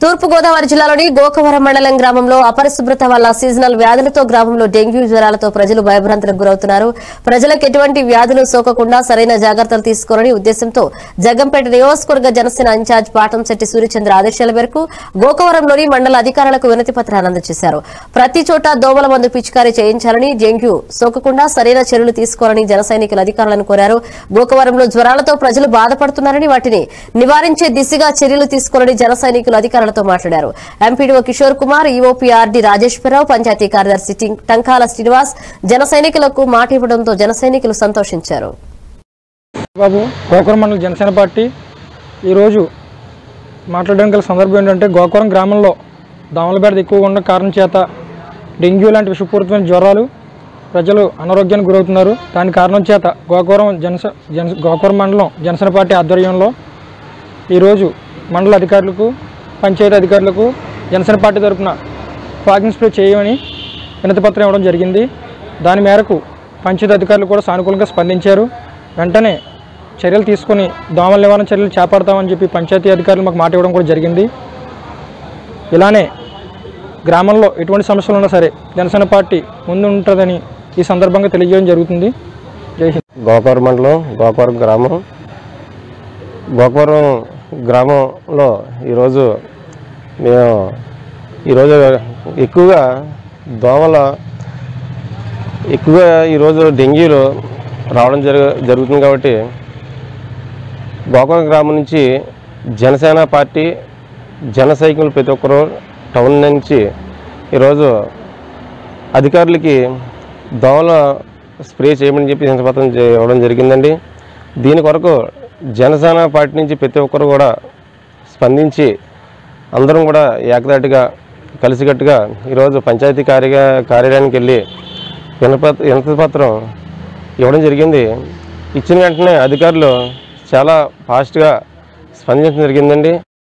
తూర్పుగోదావరి జిల్లాలోని గోకవరం మండలం గ్రామంలో అపరిశుభ్రత వల్ల సీజనల్ వ్యాధులతో గ్రామంలో డెంగ్యూ జ్వరాలతో ప్రజలు భయభ్రాంతులకు గురవుతున్నారు ప్రజలకు ఎటువంటి వ్యాధులు సోకకుండా సరైన జాగ్రత్తలు తీసుకోవాలని ఉద్దేశంతో జగ్గంపేట నియోజకవర్గ జనసేన ఇన్ఛార్జ్ పాటంశెట్టి సూర్యచంద్ర ఆదేశాల మేరకు గోకవరంలోని మండల అధికారులకు వినతి పత్రాన్ని అందజేశారు ప్రతి చోట దోమల మందు పిచికారీ చేయించాలని డెంగ్యూ సోకకుండా సరైన చర్యలు తీసుకోవాలని జన సైనికులు అధికారులను కోరారు గోకవరంలో జ్వరాలతో ప్రజలు బాధపడుతున్నారని వాటిని నివారించే దిశగా చర్యలు తీసుకోవాలని జన సైనికులు అధికారులతో మాట్లాడారు ఎంపీడీఓ కిషోర్ కుమార్ ఈఓపీఆర్డీ రాజేశ్వరరావు పంచాయతీ కార్యదర్శి టిం- టంకాల శ్రీనివాస్ జన సైనికులకు మాట ఇవ్వడంతో జన సైనికులు సంతోషించారు బాబు గోకురం మండలం జనసేన పార్టీ ఈరోజు మాట్లాడడానికి గల సందర్భం ఏంటంటే గోకురం గ్రామంలో దోమల బెడద ఎక్కువగా ఉన్న కారణం చేత డెంగ్యూ లాంటి విషపూరితమైన జ్వరాలు ప్రజలు అనారోగ్యానికి గురవుతున్నారు దాని కారణం చేత గోకురం జనస జన గోకురం మండలం జనసేన పార్టీ ఆధ్వర్యంలో ఈరోజు మండల అధికారులకు పంచాయతీ అధికారులకు జనసేన పార్టీ తరఫున ఫాగింగ్ స్ప్రే చేయమని వినతిపత్రం ఇవ్వడం జరిగింది దాని మేరకు పంచాయతీ అధికారులు కూడా సానుకూలంగా స్పందించారు వెంటనే చర్యలు తీసుకొని దోమల నివారణ చర్యలు చేపడతామని చెప్పి పంచాయతీ అధికారులు మాకు మాట ఇవ్వడం కూడా జరిగింది ఇలానే గ్రామంలో ఎటువంటి సమస్యలు ఉన్నా సరే జనసేన పార్టీ ముందు ఉంటుందని ఈ సందర్భంగా తెలియజేయడం జరుగుతుంది జై హింద్ గోకవరం మండలం గోకవరం గ్రామం గోకవరం గ్రామంలో ఈరోజు మేము ఈరోజు ఎక్కువగా దోమల ఎక్కువగా ఈరోజు డెంగ్యూలు రావడం జరుగు జరుగుతుంది కాబట్టి గోకవరం గ్రామం నుంచి జనసేన పార్టీ జన సైకిల్ ప్రతి ఒక్కరు టౌన్ నుంచి ఈరోజు అధికారులకి దోమల స్ప్రే చేయమని చెప్పి సంతపత్రం ఇవ్వడం జరిగిందండి దీని కొరకు జనసేన పార్టీ నుంచి ప్రతి ఒక్కరు కూడా స్పందించి అందరం కూడా ఏకదాటిగా కలిసికట్టుగా ఈరోజు పంచాయతీ కార్య కార్యాలయానికి వెళ్ళి వినప వినతిపత్రం ఇవ్వడం జరిగింది ఇచ్చిన వెంటనే అధికారులు చాలా ఫాస్ట్గా స్పందించడం జరిగిందండి